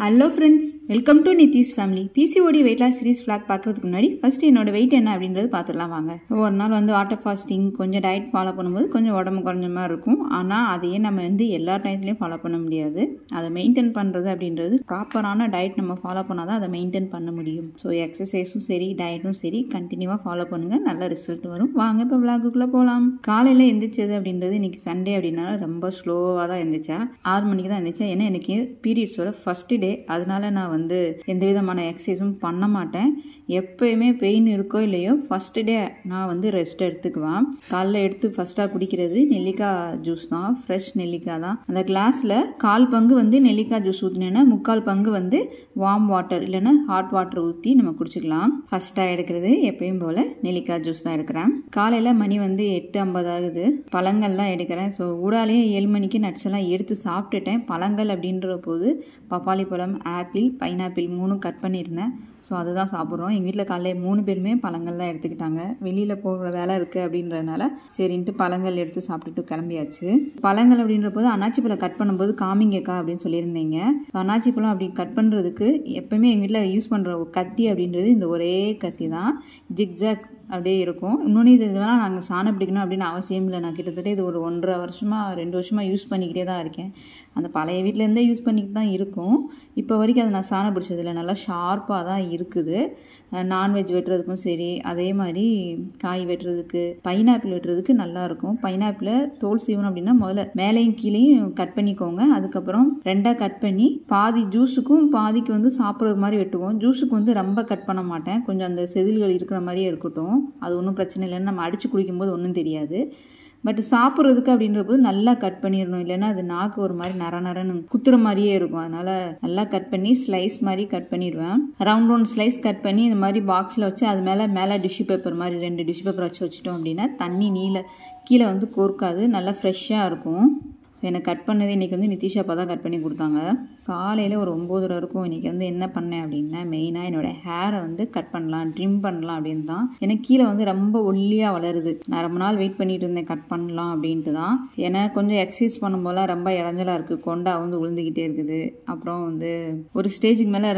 hello friends welcome to Nitish family PCOD weight loss series vlog பார்க்கறதுக்கு முன்னாடி first என்னோட wait என்ன அப்படின்றது பார்த்துடலாம் வாங்க ஒரு நாள் வந்து வாட்டர் ஃபாஸ்டிங் கொஞ்சம் டயட் ஃபாலோ பண்ணும்போது கொஞ்சம் உடம்பு குறைஞ்ச மாதிரி இருக்கும் ஆனால் அதையே நம்ம வந்து எல்லா டயத்துலையும் ஃபாலோ பண்ண முடியாது அதை மெயின்டைன் பண்ணுறது அப்படின்றது ப்ராப்பரான டயட் நம்ம ஃபாலோ பண்ணால் தான் அதை மெயின்டைன் பண்ண முடியும் ஸோ எக்ஸசைஸும் சரி டயட்டும் சரி கண்டினியூவாக ஃபாலோ பண்ணுங்கள் நல்ல ரிசல்ட் வரும் வாங்க இப்போ விளாகுக்குள்ளே போகலாம் காலையில் எந்திரிச்சது அப்படின்றது இன்னைக்கு சண்டே அப்படின்னால ரொம்ப ஸ்லோவாக தான் எந்திரிச்சேன் ஆறு மணிக்கு தான் எந்திரிச்சேன் ஏன்னா எனக்கு பீரியட்ஸோட ஃபர்ஸ்ட் டே அதனால நான் வந்து எந்த விதமான எக்ஸசைஸும் பண்ண மாட்டேன் எப்பயுமே பெயின் இருக்கோ இல்லையோ ஃபர்ஸ்ட் டே நான் வந்து ரெஸ்ட் எடுத்துக்குவேன் காலைல எடுத்து ஃபர்ஸ்ட்டாக குடிக்கிறது நெல்லிக்காய் ஜூஸ் தான் ஃப்ரெஷ் நெல்லிக்காய் தான் அந்த கிளாஸில் கால் பங்கு வந்து நெல்லிக்காய் ஜூஸ் ஊற்றினேன்னா முக்கால் பங்கு வந்து வார்ம் வாட்டர் இல்லைன்னா ஹாட் வாட்டர் ஊற்றி நம்ம குடிச்சிக்கலாம் ஃபர்ஸ்ட்டாக எடுக்கிறது எப்பயும் போல் நெல்லிக்காய் ஜூஸ் தான் எடுக்கிறேன் காலையில் மணி வந்து எட்டு ஐம்பது ஆகுது பழங்கள்லாம் எடுக்கிறேன் ஸோ ஊடாலேயே ஏழு மணிக்கு நட்ஸ் எல்லாம் எடுத்து சாப்பிட்டுட்டேன் பழங்கள் அப்படின்ற போது பப்பாளி பழம் ஆப்பிள் பைனாப்பிள் மூணும் கட் பண்ணியிருந்தேன் ஸோ அதுதான் சாப்பிட்றோம் எங்கள் வீட்டில் காலையில் மூணு பேருமே பழங்கள் தான் எடுத்துக்கிட்டாங்க வெளியில் போகிற வேலை இருக்குது அப்படின்றதுனால சரின்ட்டு பழங்கள் எடுத்து சாப்பிட்டுட்டு கிளம்பியாச்சு பழங்கள் அப்படின்ற போது அன்னாச்சி பழம் கட் பண்ணும்போது காமிங்கக்கா அப்படின்னு சொல்லியிருந்தீங்க அன்னாச்சி பழம் அப்படி கட் பண்ணுறதுக்கு எப்போயுமே எங்கள் வீட்டில் யூஸ் பண்ணுற கத்தி அப்படின்றது இந்த ஒரே கத்தி தான் ஜிக்ஜாக் அப்படியே இருக்கும் இன்னொன்று இது இதெல்லாம் நாங்கள் சாணம் பிடிக்கணும் அப்படின்னு அவசியம் இல்லை நான் கிட்டத்தட்ட இது ஒரு ஒன்றரை வருஷமாக ரெண்டு வருஷமாக யூஸ் பண்ணிக்கிட்டே தான் இருக்கேன் அந்த பழைய வீட்டிலேருந்தே யூஸ் பண்ணிக்கிட்டு தான் இருக்கும் இப்போ வரைக்கும் அதை நான் சாணம் பிடிச்சதில்ல நல்லா ஷார்ப்பாக தான் இருக்குது நான்வெஜ் வெட்டுறதுக்கும் சரி அதே மாதிரி காய் வெட்டுறதுக்கு பைனாப்பிள் வெட்டுறதுக்கு நல்லா இருக்கும் பைனாப்பிளை தோல் சீவனம் அப்படின்னா முதல்ல மேலேயும் கீழேயும் கட் பண்ணிக்கோங்க அதுக்கப்புறம் ரெண்டாக கட் பண்ணி பாதி ஜூஸுக்கும் பாதிக்கு வந்து சாப்பிட்றது மாதிரி வெட்டுவோம் ஜூஸுக்கு வந்து ரொம்ப கட் பண்ண மாட்டேன் கொஞ்சம் அந்த செதில்கள் இருக்கிற மாதிரியே இருக்கட்டும் அது ஒன்றும் பிரச்சனை இல்லைன்னு நம்ம அடித்து குடிக்கும்போது ஒன்றும் தெரியாது பட் சாப்பிட்றதுக்கு அப்படின்றபோது நல்லா கட் பண்ணிடணும் இல்லைன்னா அது நாக்கு ஒரு மாதிரி நர நரன்னு குத்துற மாதிரியே இருக்கும் அதனால் நல்லா கட் பண்ணி ஸ்லைஸ் மாதிரி கட் பண்ணிடுவேன் ரவுண்ட் ரவுண்ட் ஸ்லைஸ் கட் பண்ணி இந்த மாதிரி பாக்ஸில் வச்சு அது மேலே மேலே டிஷ்யூ பேப்பர் மாதிரி ரெண்டு டிஷ்யூ பேப்பர் வச்சு வச்சுட்டோம் அப்படின்னா தண்ணி நீல கீழே வந்து கோர்க்காது நல்லா ஃப்ரெஷ்ஷாக இருக்கும் எனக்கு கட் பண்ணது இன்றைக்கி வந்து நிதிஷ் அப்பா தான் கட் பண்ணி கொடுத்தாங்க காலையில் ஒரு ஒம்போதரை இருக்கும் இன்றைக்கி வந்து என்ன பண்ணேன் அப்படின்னா மெயினாக என்னோடய ஹேரை வந்து கட் பண்ணலாம் ட்ரிம் பண்ணலாம் அப்படின்னு தான் எனக்கு கீழே வந்து ரொம்ப ஒல்லியாக வளருது நான் ரொம்ப நாள் வெயிட் பண்ணிட்டு இருந்தேன் கட் பண்ணலாம் அப்படின்ட்டு தான் ஏன்னா கொஞ்சம் எக்ஸசைஸ் பண்ணும் போல ரொம்ப இறஞ்சலாக இருக்குது கொண்டா வந்து விழுந்துக்கிட்டே இருக்குது அப்புறம் வந்து ஒரு ஸ்டேஜுக்கு மேலே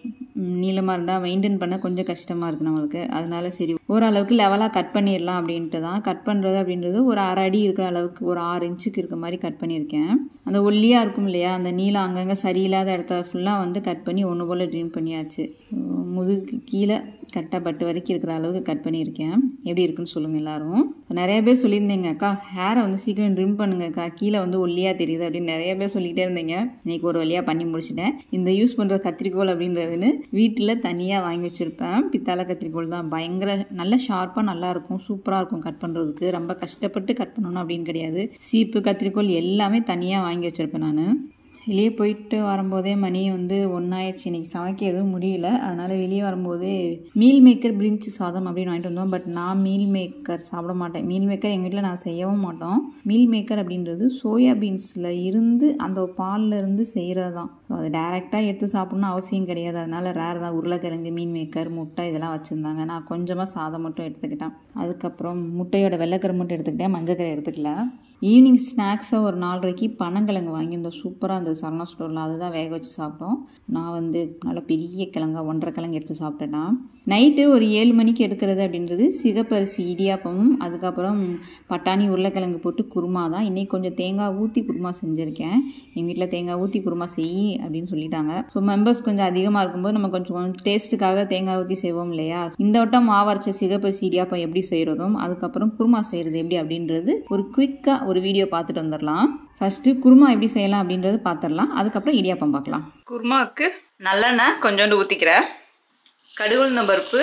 நீளமாக இருந்தால் மெயின்டைன் பண்ண கொஞ்சம் கஷ்டமாக இருக்குது நம்மளுக்கு அதனால சரி ஓரளவுக்கு லெவலாக கட் பண்ணிடலாம் அப்படின்ட்டு தான் கட் பண்ணுறது அப்படின்றது ஒரு அரை அடி இருக்கிற அளவுக்கு ஒரு ஆறு இன்ச்சுக்கு இருக்க மாதிரி கட் பண்ணியிருக்கேன் அந்த ஒல்லியாக இருக்கும் இல்லையா அந்த நீளம் அங்கங்கே சரியில்லாத இடத்த ஃபுல்லாக வந்து கட் பண்ணி ஒன்று போல் ட்ரீம் பண்ணியாச்சு முதுகுக்கு கீழே கரெக்டாக பட்டு வரைக்கும் இருக்கிற அளவுக்கு கட் பண்ணியிருக்கேன் எப்படி இருக்குன்னு சொல்லுங்கள் எல்லாரும் நிறைய பேர் சொல்லியிருந்தீங்க அக்கா ஹேரை வந்து சீக்கிரம் ட்ரிம் பண்ணுங்கக்கா கீழே வந்து ஒல்லியாக தெரியுது அப்படின்னு நிறைய பேர் சொல்லிகிட்டே இருந்தீங்க இன்னைக்கு ஒரு வழியாக பண்ணி முடிச்சிட்டேன் இந்த யூஸ் பண்ணுற கத்திரிக்கோள் அப்படின்றதுன்னு வீட்டில் தனியாக வாங்கி வச்சுருப்பேன் பித்தாளை கத்திரிக்கோள் தான் பயங்கர நல்ல ஷார்ப்பாக நல்லாயிருக்கும் சூப்பராக இருக்கும் கட் பண்ணுறதுக்கு ரொம்ப கஷ்டப்பட்டு கட் பண்ணணும் அப்படின்னு கிடையாது சீப்பு கத்திரிக்கோள் எல்லாமே தனியாக வாங்கி வச்சுருப்பேன் நான் வெளியே போயிட்டு வரும்போதே மணி வந்து ஒன்றாயிடுச்சு இன்றைக்கி சமைக்க எதுவும் முடியல அதனால் வெளியே வரும்போதே மீல் மேக்கர் பிரிஞ்சு சாதம் அப்படின்னு வாங்கிட்டு வந்தோம் பட் நான் மீல் மேக்கர் சாப்பிட மாட்டேன் மீல் மேக்கர் எங்கள் வீட்டில் நான் செய்யவும் மாட்டோம் மீல் மேக்கர் அப்படின்றது சோயா பீன்ஸில் இருந்து அந்த பாலில் இருந்து செய்கிறது தான் ஸோ அது டேரெக்டாக எடுத்து சாப்பிட்ணுன்னு அவசியம் கிடையாது அதனால் ரேர் தான் உருளைக்கிழங்கு மீன் மேக்கர் முட்டை இதெல்லாம் வச்சுருந்தாங்க நான் கொஞ்சமாக சாதம் மட்டும் எடுத்துக்கிட்டேன் அதுக்கப்புறம் முட்டையோட வெள்ளைக்கரை மட்டும் எடுத்துக்கிட்டேன் மஞ்சக்கரை எடுத்துக்கல ஈவினிங் ஸ்நாக்ஸை ஒரு நாலரைக்கு பனங்கிழங்கு வாங்கியிருந்தோம் சூப்பராக இருந்தது சரணா ஸ்டோரில் அதுதான் வேக வச்சு சாப்பிட்டோம் நான் வந்து நல்ல பெரிய கிழங்கா ஒன்றரை கிழங்கு எடுத்து சாப்பிட்டேன்னா நைட்டு ஒரு ஏழு மணிக்கு எடுக்கிறது அப்படின்றது சிகப்பரிசி இடியாப்பமும் அதுக்கப்புறம் பட்டாணி உருளைக்கிழங்கு போட்டு குருமா தான் இன்றைக்கி கொஞ்சம் தேங்காய் ஊற்றி குருமா செஞ்சுருக்கேன் எங்கள் வீட்டில் தேங்காய் ஊற்றி குருமா செய் அப்படின்னு சொல்லிட்டாங்க ஸோ மெம்பர்ஸ் கொஞ்சம் அதிகமாக இருக்கும்போது நம்ம கொஞ்சம் டேஸ்ட்டுக்காக தேங்காய் ஊற்றி செய்வோம் இல்லையா இந்த வட்டம் மாவரைச்ச சிகப்பரிசி இடியாப்பம் எப்படி செய்கிறதும் அதுக்கப்புறம் குருமா செய்கிறது எப்படி அப்படின்றது ஒரு குயிக்காக ஒரு வீடியோ பார்த்துட்டு வந்துடலாம் ஃபஸ்ட்டு குருமா எப்படி செய்யலாம் அப்படின்றது பார்த்துடலாம் அதுக்கப்புறம் இடியாப்பம் பார்க்கலாம் குருமாவுக்கு நல்லெண்ணெய் கொஞ்சோண்டு ஊற்றிக்கிறேன் கடுகுளுந்த பருப்பு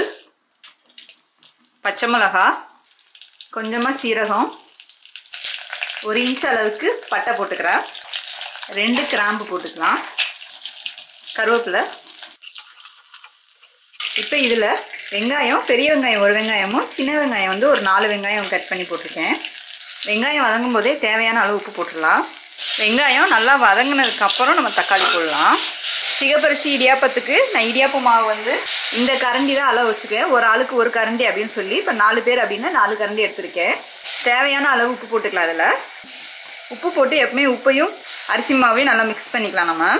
பச்சை மிளகா கொஞ்சமாக சீரகம் ஒரு இன்ச் அளவுக்கு பட்டை போட்டுக்கிறேன் ரெண்டு கிராம்பு போட்டுக்கலாம் கருவேப்பிலை இப்போ இதில் வெங்காயம் பெரிய வெங்காயம் ஒரு வெங்காயமும் சின்ன வெங்காயம் வந்து ஒரு நாலு வெங்காயம் கட் பண்ணி போட்டிருக்கேன் வெங்காயம் வதங்கும் போதே தேவையான அளவு உப்பு போட்டுடலாம் வெங்காயம் நல்லா வதங்கினதுக்கு அப்புறம் நம்ம தக்காளி போடலாம் சிகப்பரிசி இடியாப்பத்துக்கு நான் இடியாப்ப மாவு வந்து இந்த கரண்டி தான் அளவு வச்சுக்கேன் ஒரு ஆளுக்கு ஒரு கரண்டி அப்படின்னு சொல்லி இப்போ நாலு பேர் அப்படின்னா நாலு கரண்டி எடுத்திருக்கேன் தேவையான அளவு உப்பு போட்டுக்கலாம் அதில் உப்பு போட்டு எப்பவுமே உப்பையும் அரிசி மாவையும் நல்லா மிக்ஸ் பண்ணிக்கலாம் நம்ம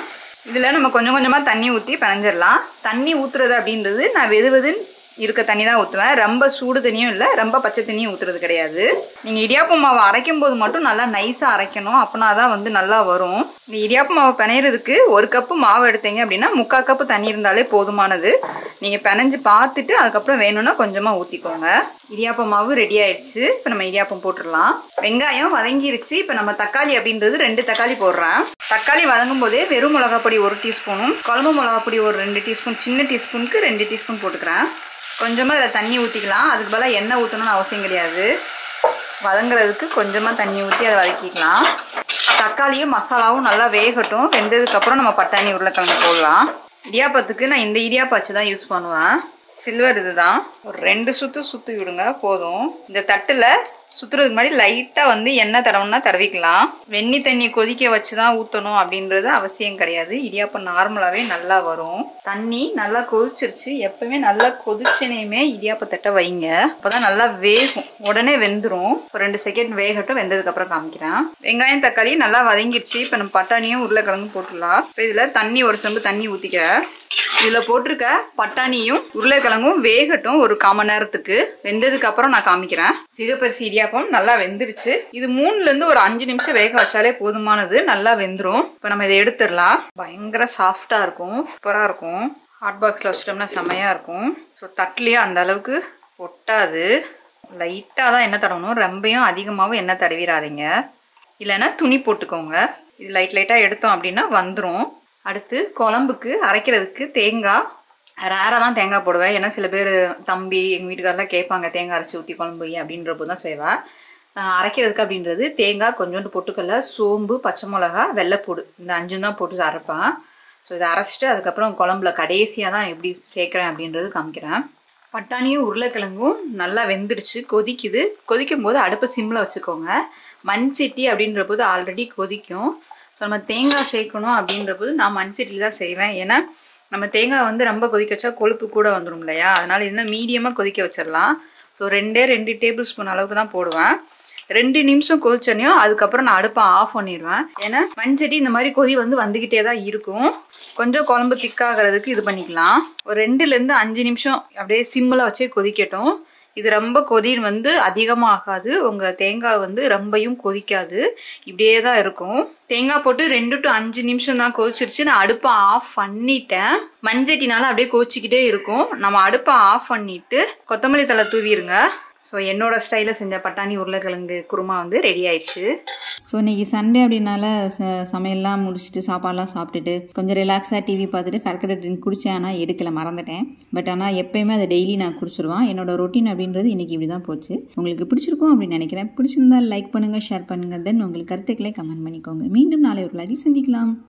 இதில் நம்ம கொஞ்சம் கொஞ்சமாக தண்ணி ஊற்றி பிணைஞ்சிடலாம் தண்ணி ஊற்றுறது அப்படின்றது நான் வெது வெதுன்னு இருக்க தண்ணி தான் ஊற்றுவேன் ரொம்ப சூடு தண்ணியும் இல்லை ரொம்ப பச்சை தண்ணியும் ஊற்றுறது கிடையாது நீங்கள் இடியாப்பம் மாவு அரைக்கும் போது மட்டும் நல்லா நைஸாக அரைக்கணும் அப்படின்னா தான் வந்து நல்லா வரும் இந்த இடியாப்பம் மாவு பிணையிறதுக்கு ஒரு கப்பு மாவு எடுத்தீங்க அப்படின்னா முக்கால் கப்பு தண்ணி இருந்தாலே போதுமானது நீங்கள் பிணைஞ்சு பார்த்துட்டு அதுக்கப்புறம் வேணும்னா கொஞ்சமாக ஊற்றிக்கோங்க இடியாப்பம் மாவு ரெடி ஆயிடுச்சு இப்போ நம்ம இடியாப்பம் போட்டுடலாம் வெங்காயம் வதங்கிருச்சு இப்போ நம்ம தக்காளி அப்படின்றது ரெண்டு தக்காளி போடுறேன் தக்காளி வதங்கும் போதே வெறும் மிளகாப்பொடி ஒரு டீஸ்பூனும் குழம்பு மிளகாப்பொடி ஒரு ரெண்டு டீஸ்பூன் சின்ன டீஸ்பூனுக்கு ரெண்டு டீஸ்பூன் போட்டுக்கிறேன் கொஞ்சமாக இதில் தண்ணி ஊற்றிக்கலாம் அதுக்கு பதிலாக எண்ணெய் ஊற்றணும்னு அவசியம் கிடையாது வதங்குறதுக்கு கொஞ்சமாக தண்ணி ஊற்றி அதை வதக்கிக்கலாம் தக்காளியும் மசாலாவும் நல்லா வேகட்டும் வெந்ததுக்கப்புறம் நம்ம பட்டாணி உருளைக்கிழங்கு போடலாம் இடியாப்பத்துக்கு நான் இந்த இடியாப்பம் வச்சு தான் யூஸ் பண்ணுவேன் சில்வர் இதுதான் ஒரு ரெண்டு சுற்று சுற்றி விடுங்க போதும் இந்த தட்டில் சுற்றுறதுக்கு முன்னாடி லைட்டாக வந்து எண்ணெய் தடவுனா தடவிக்கலாம் வெந்நி தண்ணி கொதிக்க வச்சு தான் ஊற்றணும் அப்படின்றது அவசியம் கிடையாது இடியாப்பம் நார்மலாகவே நல்லா வரும் தண்ணி நல்லா கொதிச்சிருச்சு எப்பவுமே நல்லா கொதிச்சனையுமே இடியாப்பத்தட்டை வைங்க அப்போ தான் நல்லா வேகும் உடனே வெந்துடும் ஒரு ரெண்டு செகண்ட் வேகட்டும் வெந்ததுக்கப்புறம் காமிக்கிறேன் வெங்காயம் தக்காளி நல்லா வதங்கிருச்சு இப்போ நம்ம பட்டாணியும் உருளைக்கிழங்கும் போட்டுடலாம் இப்போ இதில் தண்ணி ஒரு செம்பு தண்ணி ஊற்றிக்கிறேன் இதில் போட்டிருக்க பட்டாணியும் உருளைக்கிழங்கும் வேகட்டும் ஒரு காமன் நேரத்துக்கு வெந்ததுக்கு அப்புறம் நான் காமிக்கிறேன் சிகப்பரிசி இடியாப்பம் நல்லா வெந்துருச்சு இது மூணுல இருந்து ஒரு அஞ்சு நிமிஷம் வேக வச்சாலே போதுமானது நல்லா வெந்துடும் இப்போ நம்ம இதை எடுத்துடலாம் பயங்கர சாஃப்டா இருக்கும் சூப்பராக இருக்கும் ஹாட் பாக்ஸில் வச்சிட்டோம்னா செமையா இருக்கும் ஸோ தட்டுலேயே அந்த அளவுக்கு ஒட்டாது லைட்டாக தான் எண்ணெய் தடவணும் ரொம்பையும் அதிகமாகவும் எண்ணெய் தடவிடாதீங்க இல்லைன்னா துணி போட்டுக்கோங்க இது லைட் லைட்டாக எடுத்தோம் அப்படின்னா வந்துடும் அடுத்து குழம்புக்கு அரைக்கிறதுக்கு தேங்காய் ரேராக தான் தேங்காய் போடுவேன் ஏன்னா சில பேர் தம்பி எங்கள் வீட்டுக்காரெலாம் கேட்பாங்க தேங்காய் அரைச்சி ஊற்றி குழம்பு அப்படின்றப்போ தான் செய்வேன் ஆஹ் அரைக்கிறதுக்கு அப்படின்றது தேங்காய் கொஞ்சோண்டு பொட்டுக்கடலை சோம்பு பச்சை மிளகா வெள்ளைப்பூடு இந்த அஞ்சும் தான் போட்டு அரைப்பேன் ஸோ இதை அரைச்சிட்டு அதுக்கப்புறம் குழம்புல கடைசியாக தான் எப்படி சேர்க்குறேன் அப்படின்றது காமிக்கிறேன் பட்டாணியும் உருளைக்கிழங்கும் நல்லா வெந்துடுச்சு கொதிக்குது கொதிக்கும் போது அடுப்பை சிம்மில் வச்சுக்கோங்க மண் சட்டி அப்படின்ற போது ஆல்ரெடி கொதிக்கும் ஸோ நம்ம தேங்காய் சேர்க்கணும் அப்படின்ற போது நான் மண் சட்டியில் தான் செய்வேன் ஏன்னா நம்ம தேங்காய் வந்து ரொம்ப கொதிக்க வச்சா கொழுப்பு கூட வந்துடும் இல்லையா அதனால இருந்தால் மீடியமாக கொதிக்க வச்சிடலாம் ஸோ ரெண்டே ரெண்டு டேபிள் ஸ்பூன் அளவுக்கு தான் போடுவேன் ரெண்டு நிமிஷம் கொதிச்சனையும் அதுக்கப்புறம் நான் அடுப்பை ஆஃப் பண்ணிடுவேன் ஏன்னா மண்சட்டி இந்த மாதிரி கொதி வந்து வந்துக்கிட்டே தான் இருக்கும் கொஞ்சம் குழம்பு திக்காகிறதுக்கு இது பண்ணிக்கலாம் ஒரு ரெண்டுலேருந்து அஞ்சு நிமிஷம் அப்படியே சிம்மில் வச்சே கொதிக்கட்டும் இது ரொம்ப கொதி வந்து அதிகமாகாது உங்கள் தேங்காய் வந்து ரொம்பையும் கொதிக்காது இப்படியே தான் இருக்கும் தேங்காய் போட்டு ரெண்டு டு அஞ்சு நிமிஷம் தான் கொதிச்சிருச்சு நான் அடுப்பை ஆஃப் பண்ணிட்டேன் மஞ்சட்டினால அப்படியே கொதிச்சிக்கிட்டே இருக்கும் நம்ம அடுப்பை ஆஃப் பண்ணிட்டு கொத்தமல்லி தலை தூவிடுங்க ஸோ என்னோட ஸ்டைலில் செஞ்ச பட்டாணி உருளைக்கிழங்கு குருமா வந்து ரெடி ஆயிடுச்சு ஸோ இன்னைக்கு சண்டே அப்படின்னால ச சமையல்லாம் முடிச்சுட்டு சாப்பாடெலாம் சாப்பிட்டுட்டு கொஞ்சம் ரிலாக்ஸாக டிவி பார்த்துட்டு ஃபர்கட் ட்ரிங்க் குடித்தேன் ஆனால் எடுக்கல மறந்துட்டேன் பட் ஆனால் எப்பயுமே அதை டெய்லி நான் குடிச்சிருவேன் என்னோட ரொட்டீன் அப்படின்றது இன்னைக்கு இப்படி தான் போச்சு உங்களுக்கு பிடிச்சிருக்கும் அப்படின்னு நினைக்கிறேன் பிடிச்சிருந்தா லைக் பண்ணுங்கள் ஷேர் பண்ணுங்கள் தென் உங்களுக்கு கருத்துக்களை கமெண்ட் பண்ணிக்கோங்க மீண்டும் நாளை ஒரு லாகி சந்திக்கலாம்